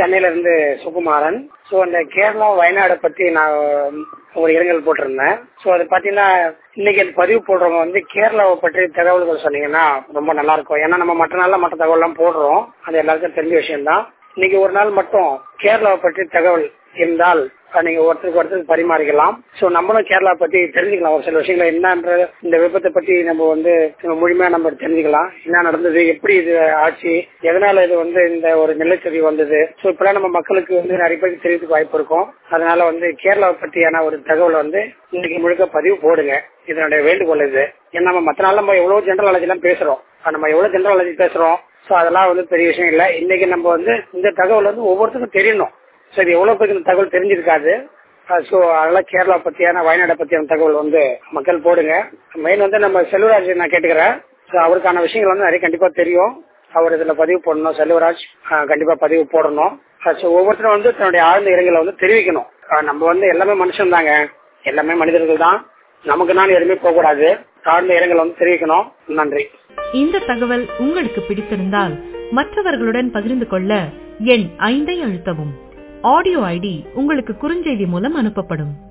சென்னையில இருந்து சுகுமாரன் ஸோ அந்த கேரளா வயநாடை பத்தி நான் ஒரு இரங்கல் போட்டிருந்தேன் ஸோ அது பாத்தீங்கன்னா இன்னைக்கு அந்த பதிவு போடுறவங்க வந்து கேரளாவை பற்றி தகவல்கள் சொன்னீங்கன்னா ரொம்ப நல்லா இருக்கும் ஏன்னா நம்ம மற்ற நாள்ல மற்ற தகவல்லாம் போடுறோம் அது எல்லாருக்கும் தெரிஞ்ச விஷயம் தான் இன்னைக்கு ஒரு நாள் மட்டும் கேரளாவை பற்றி தகவல் இருந்தால் நீங்க ஒருத்தருக்கு ஒருத்தருக்கு பரிமாறிக்கலாம் சோ நம்மளும் கேரளா பத்தி தெரிஞ்சுக்கலாம் ஒரு சில விஷயங்கள் என்னன்ற இந்த விபத்தை பத்தி நம்ம வந்து முழுமையா நம்ம தெரிஞ்சுக்கலாம் என்ன நடந்தது எப்படி இது ஆச்சு எதனால இது வந்து இந்த ஒரு நிலச்சரிவு வந்தது சோ இப்பெல்லாம் நம்ம மக்களுக்கு வந்து நிறைய பேருக்கு தெரியறதுக்கு வாய்ப்பு இருக்கும் அதனால வந்து கேரளாவை பற்றியான ஒரு தகவல் வந்து இன்னைக்கு முழுக்க பதிவு போடுங்க இதனுடைய வேண்டுகோள் இது ஏன்னா நம்ம மற்ற நாள் நம்ம எவ்வளவு ஜென்ரல் நாலேஜ் எல்லாம் பேசுறோம் நம்ம எவ்வளவு ஜென்ரல் நாலேஜ் பேசுறோம் சோ அதெல்லாம் வந்து பெரிய விஷயம் இல்ல இன்னைக்கு நம்ம வந்து இந்த தகவல் வந்து ஒவ்வொருத்தருக்கும் தெரியணும் சரி எவ்வளவு பேருக்கு இந்த தகவல் தெரிஞ்சிருக்காது ஸோ அதெல்லாம் கேரளா பத்தியான வயநாடை பத்தியான தகவல் வந்து மக்கள் போடுங்க மெயின் வந்து நம்ம செல்வராஜ் நான் கேட்டுக்கிறேன் ஸோ அவருக்கான விஷயங்கள் வந்து நிறைய கண்டிப்பா தெரியும் அவர் இதுல பதிவு போடணும் செல்வராஜ் கண்டிப்பா பதிவு போடணும் ஸோ ஒவ்வொருத்தரும் வந்து தன்னுடைய ஆழ்ந்த இரங்கலை வந்து தெரிவிக்கணும் நம்ம வந்து எல்லாமே மனுஷன் தாங்க எல்லாமே மனிதர்கள் தான் நமக்கு நான் எதுவுமே போகக்கூடாது ஆழ்ந்த இரங்கலை வந்து தெரிவிக்கணும் நன்றி இந்த தகவல் உங்களுக்கு பிடித்திருந்தால் மற்றவர்களுடன் பகிர்ந்து கொள்ள எண் ஐந்தை அழுத்தவும் ஆடியோ ஐடி உங்களுக்கு குறுஞ்செய்தி மூலம் அனுப்பப்படும்